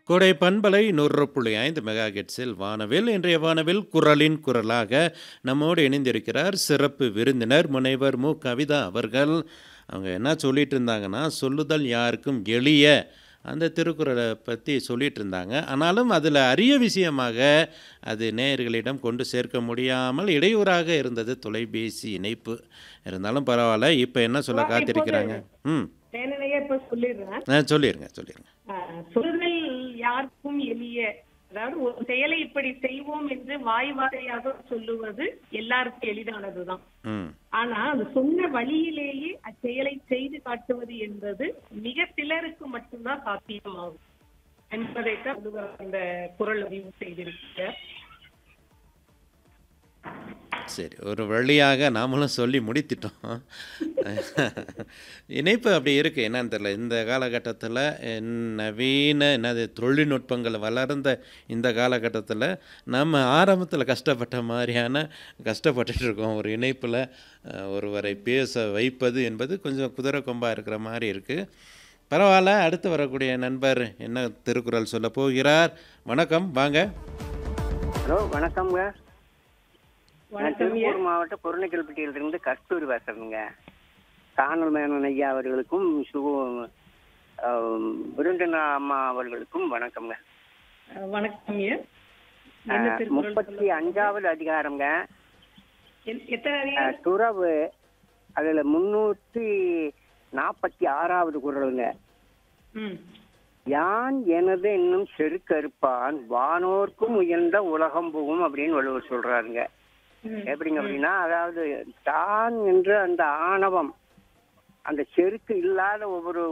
கோடை பண்பலை நூறு புள்ளி ஐந்து மெகா ஹெர்ட்ஸில் வானவில் இன்றைய வானவில் குரலின் குரலாக நம்மோடு இணைந்திருக்கிறார் சிறப்பு விருந்தினர் முனைவர் மு கவிதா அவர்கள் அவங்க என்ன சொல்லிட்டு இருந்தாங்கன்னா சொல்லுதல் யாருக்கும் எளிய அந்த திருக்குறளை பற்றி சொல்லிட்டு இருந்தாங்க ஆனாலும் அதில் அரிய விஷயமாக அது நேயர்களிடம் கொண்டு சேர்க்க முடியாமல் இடையூறாக இருந்தது தொலைபேசி இணைப்பு இருந்தாலும் பரவாயில்ல இப்போ என்ன சொல்ல காத்திருக்கிறாங்க ம் தேனனையே இப்ப சொல்லிடுறேன் ஆ, சொல்லிடுங்க சொல்லிடுங்க ஆஹ் சொல்லுதல் யாருக்கும் எளிய அதாவது ஒரு செயலை இப்படி செய்வோம் என்று வாய் வார்த்தையாக சொல்லுவது எல்லாருக்கும் எளிதானதுதான் ம் ஆனா அது சொன்ன வழியிலேயே அச்செயலை செய்து காட்டுவது என்பது மிக சிலருக்கு மட்டும்தான் சாத்தியமாகும் என்பதைத்தான் வள்ளுவர் அந்த குரல் அறிவு செய்திருக்கிறார் சரி ஒரு வழியாக நாமளும் சொல்லி முடித்திட்டோம் இணைப்பு அப்படி இருக்குது என்னன்னு தெரியல இந்த காலகட்டத்தில் நவீன என்னது தொழில்நுட்பங்கள் வளர்ந்த இந்த காலகட்டத்தில் நம்ம ஆரம்பத்தில் கஷ்டப்பட்ட மாதிரியான கஷ்டப்பட்டுட்டு இருக்கோம் ஒரு இணைப்பில் அஹ், ஒருவரை பேச வைப்பது என்பது கொஞ்சம் குதிரை கொம்பாக இருக்கிற மாதிரி இருக்குது பரவாயில்ல அடுத்து வரக்கூடிய நண்பர் என்ன திருக்குறள் சொல்ல போகிறார் வணக்கம் வாங்க ஹலோ வணக்கம்ங்க நான் வணக்கம் ஐயா. திருப்பூர் மாவட்ட பொருணைக்கல்பட்டியிலிருந்து கஸ்தூரி பேசுறேங்க காணல் மேனன் ஐயா அவர்களுக்கும் சு ஆம், விருந்தின அம்மா அவர்களுக்கும் வணக்கம்ங்க அஹ் வணக்கம் ஐயா. என்ன ஆ, திருக்குறள் முப்பத்தி சொல்ல- அஞ்சாவது அதிகாரங்க எத்- எத்தனை ஆ, அதிகாரம்? துறவு அதுல முன்னூத்தி நாற்பத்தி ஆறாவது குரலுங்க ம் யான் எனது என்னும் செருக்கறுப்பான் வானோர்க்கும் உயர்ந்த உலகம் புகும் அப்படின்னு வள்ளுவர் சொல்றாருங்க ம். எப்படிங்க அப்படின்னா அதாவது தான் என்ற அந்த ஆணவம் அந்த செருக்கு இல்லாத ஒவ்வொரு